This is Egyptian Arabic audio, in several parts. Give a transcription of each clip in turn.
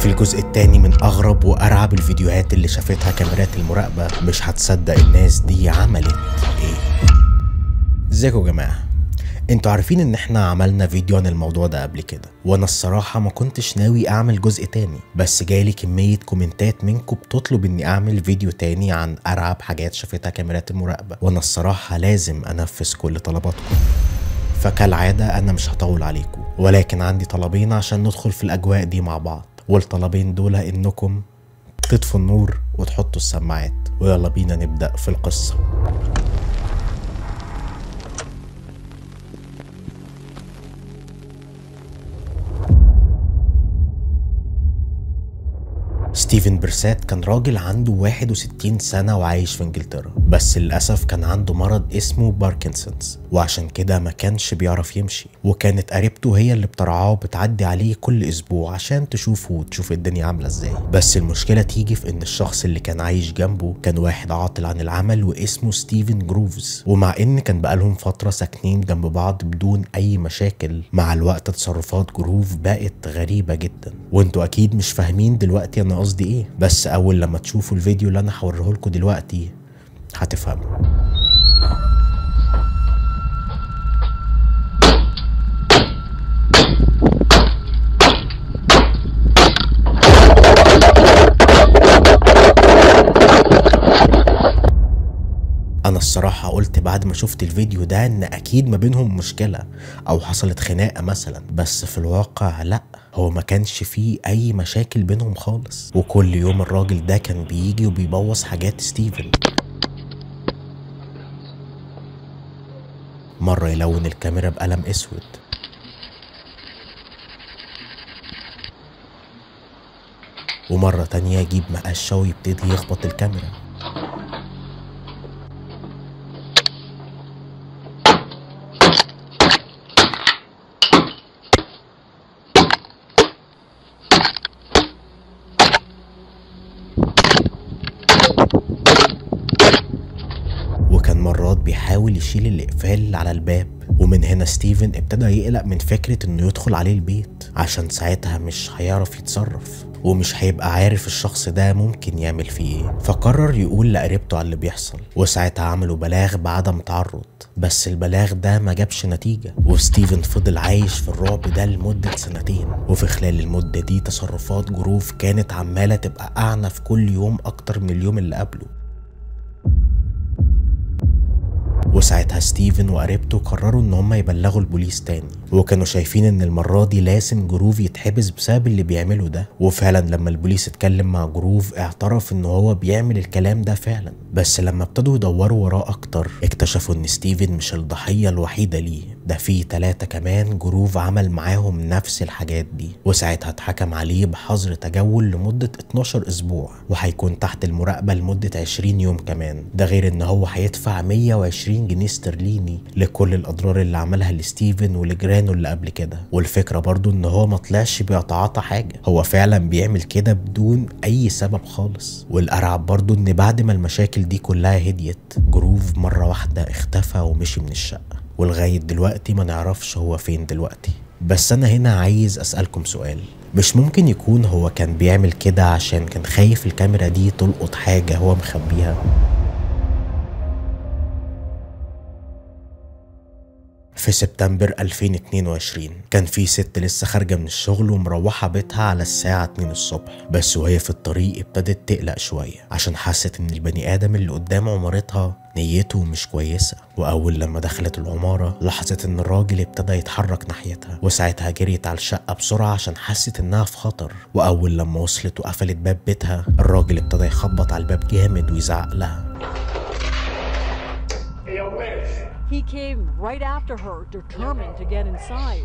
في الجزء التاني من أغرب وأرعب الفيديوهات اللي شافتها كاميرات المراقبة مش هتصدق الناس دي عملت إيه ازيكم يا جماعة انتوا عارفين ان احنا عملنا فيديو عن الموضوع ده قبل كده وانا الصراحة ما كنتش ناوي اعمل جزء تاني بس جالي كمية كومنتات منكم بتطلب اني اعمل فيديو تاني عن ارعب حاجات شافتها كاميرات المراقبة وانا الصراحة لازم انفذ كل طلباتكم فكالعادة انا مش هطول عليكم ولكن عندي طلبين عشان ندخل في الاجواء دي مع بعض والطلبين دول انكم تطفوا النور وتحطوا السماعات ويلا بينا نبدأ في القصة ستيفن برسات كان راجل عنده 61 سنة وعايش في انجلترا بس للأسف كان عنده مرض اسمه باركنسونز وعشان كده ما كانش بيعرف يمشي وكانت قريبته هي اللي بترعاه وبتعدي عليه كل أسبوع عشان تشوفه وتشوف الدنيا عاملة ازاي بس المشكلة تيجي في إن الشخص اللي كان عايش جنبه كان واحد عاطل عن العمل واسمه ستيفن جروفز ومع إن كان بقالهم فترة ساكنين جنب بعض بدون أي مشاكل مع الوقت تصرفات جروف بقت غريبة جدا وانتوا أكيد مش فاهمين دلوقتي أنا قصدي ايه بس اول لما تشوفوا الفيديو اللي انا هوريه لكم دلوقتي هتفهموا انا الصراحة قلت بعد ما شفت الفيديو ده ان اكيد ما بينهم مشكلة او حصلت خناقة مثلا بس في الواقع لا هو ما كانش فيه اي مشاكل بينهم خالص وكل يوم الراجل ده كان بيجي وبيبوظ حاجات ستيفن مرة يلون الكاميرا بقلم اسود ومرة تانية يجيب مقشة ويبتدي يخبط الكاميرا وكان مرات بيحاول يشيل الإقفال على الباب ومن هنا ستيفن ابتدى يقلق من فكرة انه يدخل عليه البيت عشان ساعتها مش هيعرف يتصرف ومش هيبقى عارف الشخص ده ممكن يعمل فيه ايه فقرر يقول لقريبته على اللي بيحصل وساعتها عملوا بلاغ بعدم تعرض بس البلاغ ده ما جابش نتيجة وستيفن فضل عايش في الرعب ده لمدة سنتين وفي خلال المدة دي تصرفات جروف كانت عمالة تبقى أعنف كل يوم أكتر من اليوم اللي قبله وساعتها ستيفن وقريبته قرروا ان هم يبلغوا البوليس تاني وكانوا شايفين ان المرة دي لازم جروف يتحبس بسبب اللي بيعمله ده وفعلا لما البوليس اتكلم مع جروف اعترف ان هو بيعمل الكلام ده فعلا بس لما ابتدوا يدوروا وراه اكتر اكتشفوا ان ستيفن مش الضحية الوحيدة ليه ده في تلاتة كمان جروف عمل معاهم نفس الحاجات دي وساعتها اتحكم عليه بحظر تجول لمدة 12 اسبوع وهيكون تحت المراقبة لمدة 20 يوم كمان ده غير ان هو هيدفع 120 جنيه استرليني لكل الاضرار اللي عملها لستيفن ولجيرانه اللي قبل كده والفكرة برضو ان هو ما طلعش بيتعاطى حاجة هو فعلا بيعمل كده بدون اي سبب خالص والارعب برضو ان بعد ما المشاكل دي كلها هديت جروف مرة واحدة اختفى ومشي من الشقة ولغاية دلوقتي ما نعرفش هو فين دلوقتي بس أنا هنا عايز أسألكم سؤال مش ممكن يكون هو كان بيعمل كده عشان كان خايف الكاميرا دي تلقط حاجة هو مخبيها في سبتمبر 2022 كان في ست لسه خارجة من الشغل ومروحة بيتها على الساعة 2 الصبح بس وهي في الطريق ابتدت تقلق شوية عشان حست ان البني آدم اللي قدام عمارتها نيته مش كويسة وأول لما دخلت العمارة لاحظت إن الراجل ابتدى يتحرك ناحيتها وساعتها جريت على الشقة بسرعة عشان حست إنها في خطر وأول لما وصلت وقفلت باب بيتها الراجل ابتدى يخبط على الباب جامد ويزعق لها Hey, yo, Wiz. He came right after her, determined to get inside.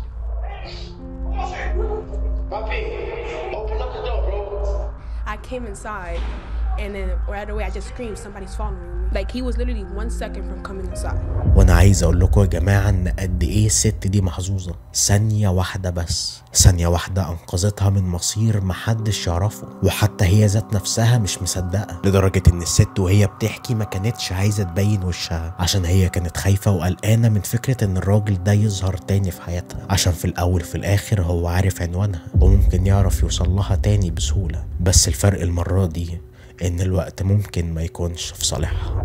Papi, open up the door, bro. I came inside And then right away, I just screamed, somebody's following me. Like he was literally one second from coming inside. وانا عايز اقول لكم يا جماعه ان قد ايه الست دي محظوظه ثانيه واحده بس ثانيه واحده انقذتها من مصير محدش يعرفه وحتى هي ذات نفسها مش مصدقه لدرجه ان الست وهي بتحكي ما كانتش عايزه تبين وشها عشان هي كانت خايفه وقلقانه من فكره ان الراجل ده يظهر تاني في حياتها عشان في الاول في الاخر هو عارف عنوانها وممكن يعرف يوصل لها تاني بسهوله بس الفرق المره دي ان الوقت ممكن ما يكونش في صالحها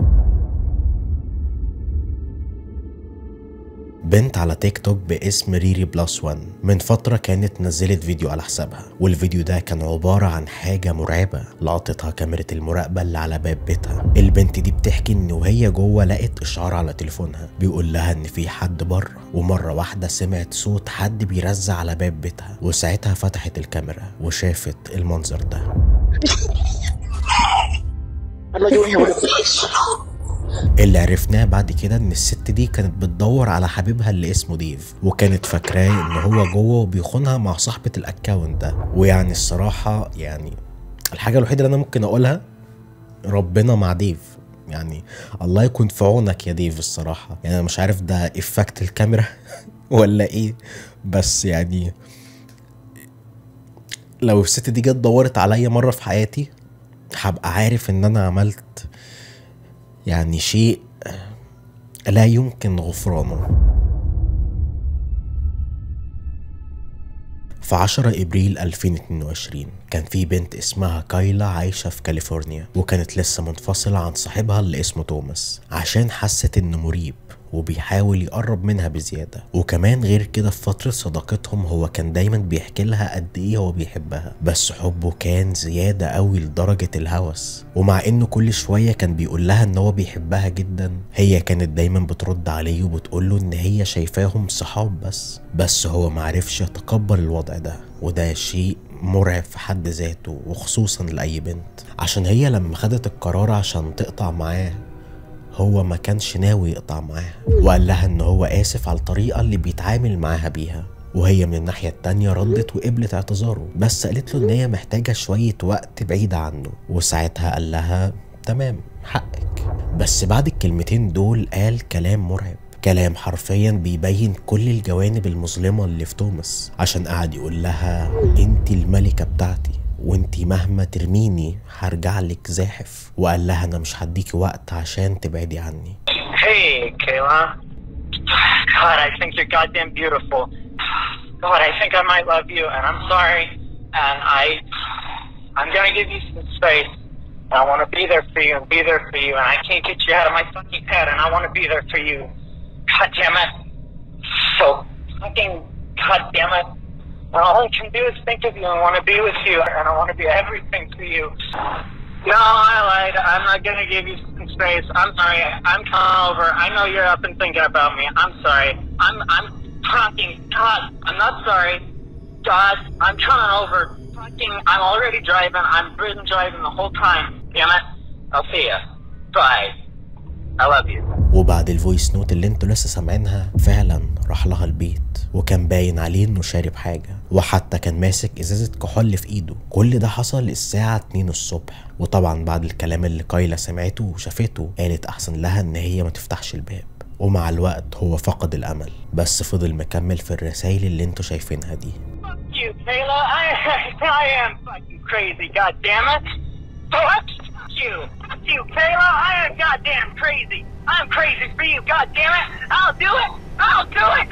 بنت على تيك توك باسم ريري بلس وان من فترة كانت نزلت فيديو على حسابها والفيديو ده كان عبارة عن حاجة مرعبة لقطتها كاميرا المراقبة اللي على باب بيتها البنت دي بتحكي ان وهي جوه لقت اشعار على تليفونها بيقول لها ان في حد بره ومرة واحدة سمعت صوت حد بيرزع على باب بيتها وساعتها فتحت الكاميرا وشافت المنظر ده I'm not doing it with a police. اللي عرفناه بعد كده ان الست دي كانت بتدور على حبيبها اللي اسمه ديف وكانت فاكراه ان هو جوه وبيخونها مع صاحبة الاكونت ده ويعني الصراحة يعني الحاجة الوحيدة اللي انا ممكن اقولها ربنا مع ديف يعني الله يكون في عونك يا ديف الصراحة يعني انا مش عارف ده افكت الكاميرا ولا ايه بس يعني لو الست دي جت دورت عليا مرة في حياتي هبقى عارف ان انا عملت يعني شيء لا يمكن غفرانه في 10 ابريل 2022 كان في بنت اسمها كايلا عايشه في كاليفورنيا وكانت لسه منفصله عن صاحبها اللي اسمه توماس عشان حست انه مريب وبيحاول يقرب منها بزياده وكمان غير كده في فتره صداقتهم هو كان دايما بيحكي لها قد ايه هو بيحبها بس حبه كان زياده قوي لدرجه الهوس ومع انه كل شويه كان بيقول لها ان هو بيحبها جدا هي كانت دايما بترد عليه وبتقول له ان هي شايفاهم صحاب بس بس هو معرفش يتقبل الوضع ده وده شيء مرعب في حد ذاته وخصوصا لأي بنت عشان هي لما خدت القرار عشان تقطع معاه هو ما كانش ناوي يقطع معاها وقال لها ان هو اسف على الطريقة اللي بيتعامل معاها بيها وهي من الناحية التانية ردت وقبلت اعتذاره بس قالت له ان هي محتاجة شوية وقت بعيدة عنه وساعتها قال لها تمام حقك بس بعد الكلمتين دول قال كلام مرعب كلام حرفيا بيبين كل الجوانب المظلمة اللي في توماس عشان قعد يقول لها انت الملكة بتاعتي وانتي مهما ترميني هرجع لك زاحف وقال لها انا مش هديكي وقت عشان تبعدي عني Hey, Kayla. God, I think you're goddamn beautiful. God, I think I might love you, and I'm sorry. And I, I'm gonna give you some space. And I want to be there for you and be there for you. And I can't get you out of my fucking head. And I want to be there for you. God damn it. So fucking god damn it. And all I can do is think of you and want to be with you. And I want to be everything to you. No, I lied. I'm not gonna give you some space. I'm sorry. I'm coming over. I know you're up and thinking about me. I'm sorry. I'm I'm fucking God. I'm not sorry. God, I'm coming over. Fucking, I'm already driving. I'm been driving the whole time. Damn it. I'll see ya. Bye. I love you. وبعد الفويس نوت اللي انتوا لسه سامعينها فعلا راح لها البيت وكان باين عليه انه شارب حاجة وحتى كان ماسك ازازة كحول في ايده كل ده حصل الساعة 2 الصبح وطبعا بعد الكلام اللي كايلا سمعته وشافته قالت احسن لها ان هي ما تفتحش الباب ومع الوقت هو فقد الامل بس فضل مكمل في الرسائل اللي انتوا شايفينها دي Fuck you, Kayla. I, I am fucking crazy, God damn it. Fuck you. Fuck you, Kayla. I am goddamn crazy. I'm crazy for you, God damn it. I'll do it. I'll do it.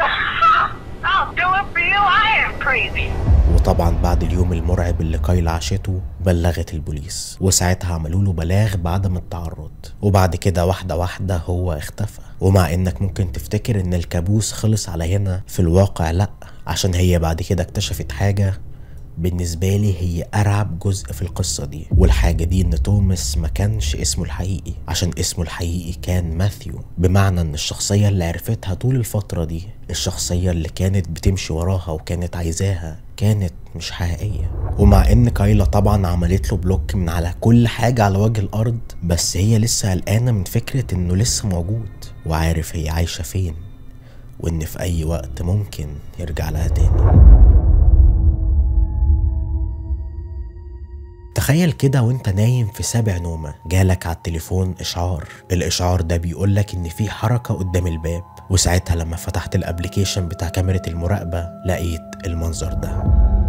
I'll do it for you. I am crazy. وطبعا بعد اليوم المرعب اللي كايلا عاشته بلغت البوليس وساعتها عملوا له بلاغ بعدم التعرض وبعد كده واحدة واحدة هو اختفى ومع انك ممكن تفتكر ان الكابوس خلص على هنا في الواقع لا عشان هي بعد كده اكتشفت حاجة بالنسبة لي هي أرعب جزء في القصة دي والحاجة دي إن توماس ما كانش اسمه الحقيقي عشان اسمه الحقيقي كان ماثيو بمعنى إن الشخصية اللي عرفتها طول الفترة دي الشخصية اللي كانت بتمشي وراها وكانت عايزاها كانت مش حقيقية ومع إن كايلا طبعا عملت له بلوك من على كل حاجة على وجه الأرض بس هي لسه قلقانة من فكرة إنه لسه موجود وعارف هي عايشة فين وإن في أي وقت ممكن يرجع لها تاني تخيل كده وانت نايم في سابع نومة جالك على التليفون اشعار الاشعار ده بيقولك ان في حركة قدام الباب وساعتها لما فتحت الابليكيشن بتاع كاميرا المراقبة لقيت المنظر ده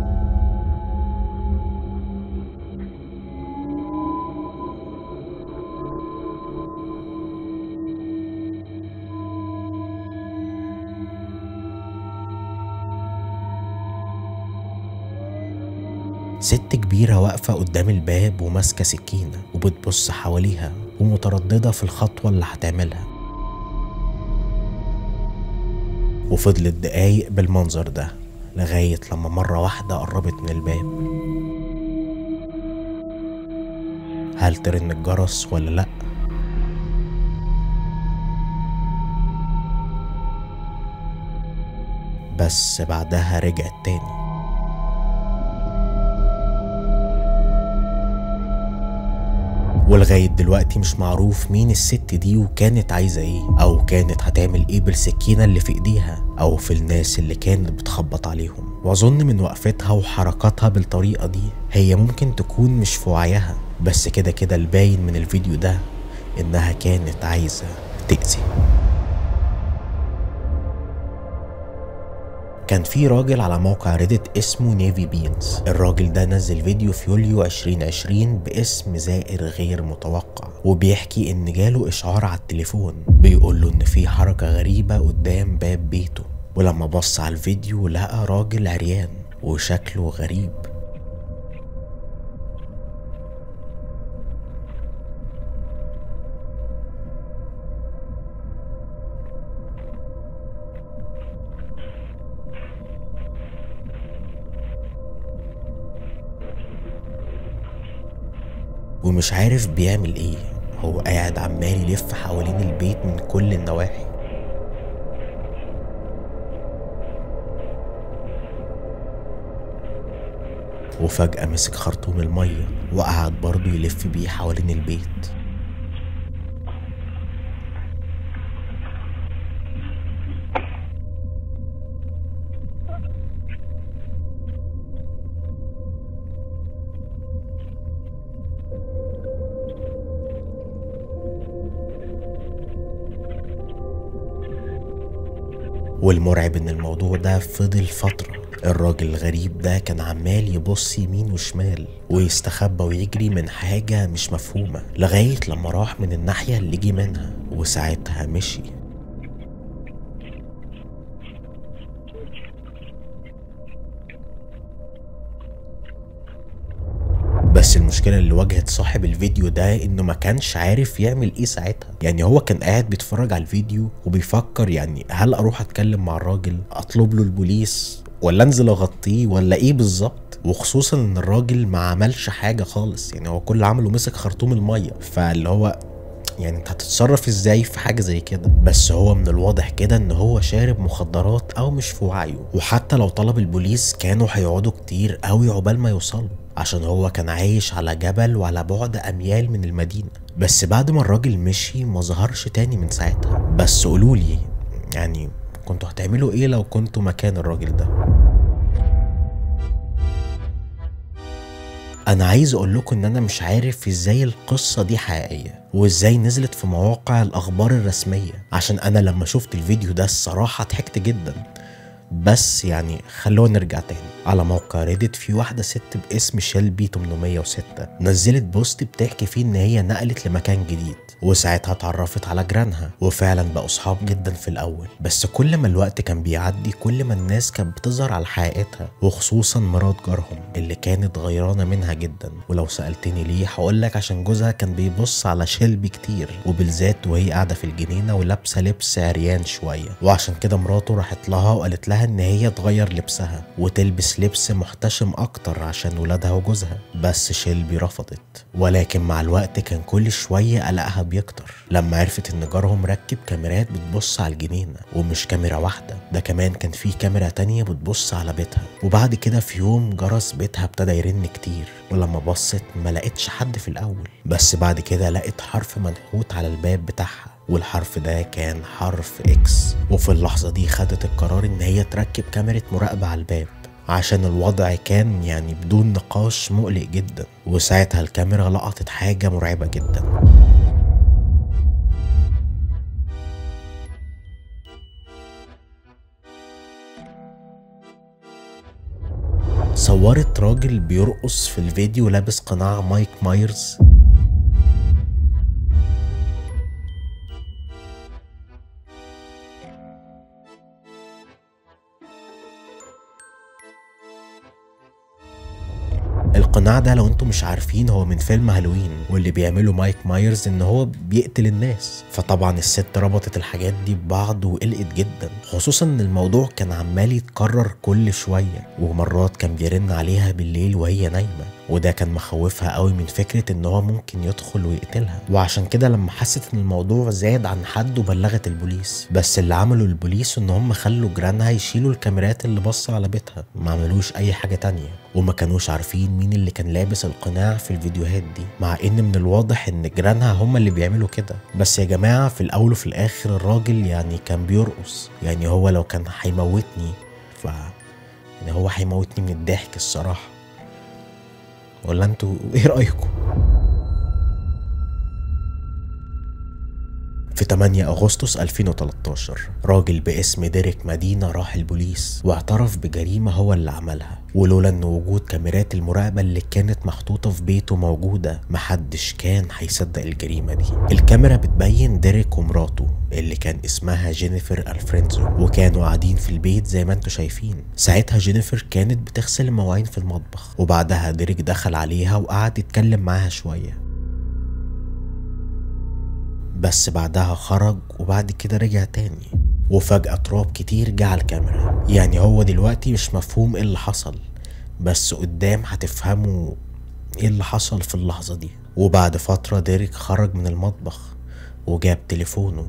ست كبيرة واقفة قدام الباب وماسكة سكينة وبتبص حواليها ومترددة في الخطوة اللي هتعملها وفضلت دقايق بالمنظر ده لغاية لما مرة واحدة قربت من الباب هل ترن الجرس ولا لأ؟ بس بعدها رجعت تاني ولغاية دلوقتي مش معروف مين الست دي وكانت عايزة ايه او كانت هتعمل ايه بالسكينة اللي في ايديها او في الناس اللي كانت بتخبط عليهم واظن من وقفتها وحركاتها بالطريقة دي هي ممكن تكون مش في وعيها بس كده كده الباين من الفيديو ده انها كانت عايزة تأذي كان في راجل على موقع ريدت اسمه نيفي بينز الراجل ده نزل فيديو في يوليو 2020 باسم زائر غير متوقع وبيحكي ان جاله اشعار على التليفون بيقول له ان في حركة غريبة قدام باب بيته ولما بص على الفيديو لقى راجل عريان وشكله غريب ومش عارف بيعمل ايه هو قاعد عمال يلف حوالين البيت من كل النواحي وفجأة مسك خرطوم المية وقعد برضه يلف بيه حوالين البيت والمرعب ان الموضوع ده فضل فترة الراجل الغريب ده كان عمال يبص يمين وشمال ويستخبى ويجري من حاجة مش مفهومة لغاية لما راح من الناحية اللي جه منها وساعتها مشي بس المشكلة اللي واجهت صاحب الفيديو ده انه ما كانش عارف يعمل ايه ساعتها يعني هو كان قاعد بيتفرج على الفيديو وبيفكر يعني هل اروح اتكلم مع الراجل اطلب له البوليس ولا انزل اغطيه ولا ايه بالظبط وخصوصا ان الراجل ما عملش حاجة خالص يعني هو كل اللي عمله مسك خرطوم المية فاللي هو يعني انت هتتصرف ازاي في حاجة زي كده بس هو من الواضح كده ان هو شارب مخدرات او مش في وعيه وحتى لو طلب البوليس كانوا هيقعدوا كتير قوي عقبال ما يوصلوا عشان هو كان عايش على جبل وعلى بعد اميال من المدينة بس بعد ما الراجل مشي ما ظهرش تاني من ساعتها بس قولولي يعني كنتوا هتعملوا ايه لو كنتوا مكان الراجل ده انا عايز اقول لكم ان انا مش عارف ازاي القصة دي حقيقية وازاي نزلت في مواقع الاخبار الرسمية عشان انا لما شفت الفيديو ده الصراحة ضحكت جدا بس يعني خلونا نرجع تاني على موقع ريدت في واحدة ست باسم شيلبي 806 نزلت بوست بتحكي فيه ان هي نقلت لمكان جديد وساعتها اتعرفت على جيرانها وفعلا بقوا صحاب جدا في الاول بس كل ما الوقت كان بيعدي كل ما الناس كانت بتظهر على حقيقتها وخصوصا مرات جارهم اللي كانت غيرانة منها جدا ولو سألتني ليه هقولك عشان جوزها كان بيبص على شيلبي كتير وبالذات وهي قاعدة في الجنينة ولابسة لبس عريان شوية وعشان كده مراته راحت لها وقالت لها ان هي تغير لبسها وتلبس لبس محتشم اكتر عشان ولادها وجوزها بس شيلبي رفضت ولكن مع الوقت كان كل شوية قلقها بيكتر لما عرفت ان جارهم ركب كاميرات بتبص على الجنينة ومش كاميرا واحدة ده كمان كان في كاميرا تانية بتبص على بيتها وبعد كده في يوم جرس بيتها ابتدى يرن كتير ولما بصت ما لقتش حد في الاول بس بعد كده لقت حرف منحوت على الباب بتاعها والحرف ده كان حرف اكس وفي اللحظة دي خدت القرار ان هي تركب كاميرا مراقبة على الباب عشان الوضع كان يعني بدون نقاش مقلق جدا وساعتها الكاميرا لقطت حاجة مرعبة جدا صورت راجل بيرقص في الفيديو لابس قناع مايك مايرز القناع ده لو انتم مش عارفين هو من فيلم هالوين واللي بيعمله مايك مايرز ان هو بيقتل الناس فطبعا الست ربطت الحاجات دي ببعض وقلقت جدا خصوصا ان الموضوع كان عمال يتكرر كل شوية ومرات كان بيرن عليها بالليل وهي نايمة وده كان مخوفها قوي من فكرة ان هو ممكن يدخل ويقتلها وعشان كده لما حست ان الموضوع زاد عن حد وبلغت البوليس بس اللي عمله البوليس ان هم خلوا جيرانها يشيلوا الكاميرات اللي باصة على بيتها ما عملوش اي حاجة تانية وما كانوش عارفين مين اللي كان لابس القناع في الفيديوهات دي مع ان من الواضح ان جيرانها هم اللي بيعملوا كده بس يا جماعة في الاول وفي الاخر الراجل يعني كان بيرقص يعني هو لو كان هيموتني ف يعني هو هيموتني من الضحك الصراحة ولا انتوا ايه رأيكم؟ في 8 أغسطس 2013 راجل باسم ديريك مدينة راح البوليس واعترف بجريمة هو اللي عملها ولولا ان وجود كاميرات المراقبة اللي كانت محطوطة في بيته موجودة محدش كان هيصدق الجريمة دي الكاميرا بتبين ديريك ومراته اللي كان اسمها جينيفر الفرينزو وكانوا قاعدين في البيت زي ما انتوا شايفين ساعتها جينيفر كانت بتغسل المواعين في المطبخ وبعدها ديريك دخل عليها وقعد يتكلم معاها شوية بس بعدها خرج وبعد كده رجع تاني وفجأة تراب كتير جه على الكاميرا يعني هو دلوقتي مش مفهوم ايه اللي حصل بس قدام هتفهموا ايه اللي حصل في اللحظة دي وبعد فترة ديريك خرج من المطبخ وجاب تليفونه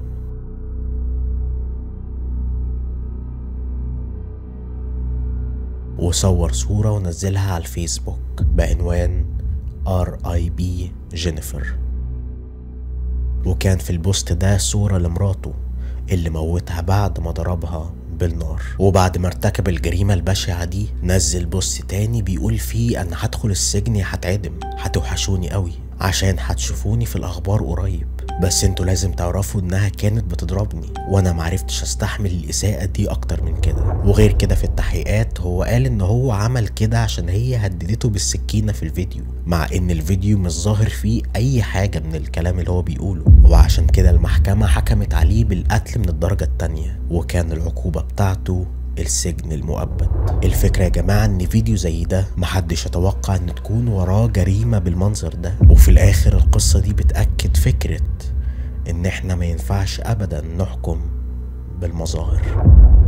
وصور صورة ونزلها على الفيسبوك بعنوان R.I.B. جينيفر وكان في البوست ده صورة لمراته اللي موتها بعد ما ضربها بالنار وبعد ما ارتكب الجريمة البشعة دي نزل بوست تاني بيقول فيه أنا هدخل السجن يا هتعدم هتوحشوني قوي عشان هتشوفوني في الأخبار قريب بس انتوا لازم تعرفوا انها كانت بتضربني وانا معرفتش استحمل الاساءة دي اكتر من كده وغير كده في التحقيقات هو قال ان هو عمل كده عشان هي هددته بالسكينة في الفيديو مع ان الفيديو مش ظاهر فيه اي حاجة من الكلام اللي هو بيقوله وعشان كده المحكمة حكمت عليه بالقتل من الدرجة التانية وكان العقوبة بتاعته السجن المؤبد الفكرة يا جماعة ان فيديو زي ده محدش يتوقع ان تكون وراه جريمة بالمنظر ده وفي الاخر القصة دي بتأكد فكرة ان احنا ما ينفعش ابدا نحكم بالمظاهر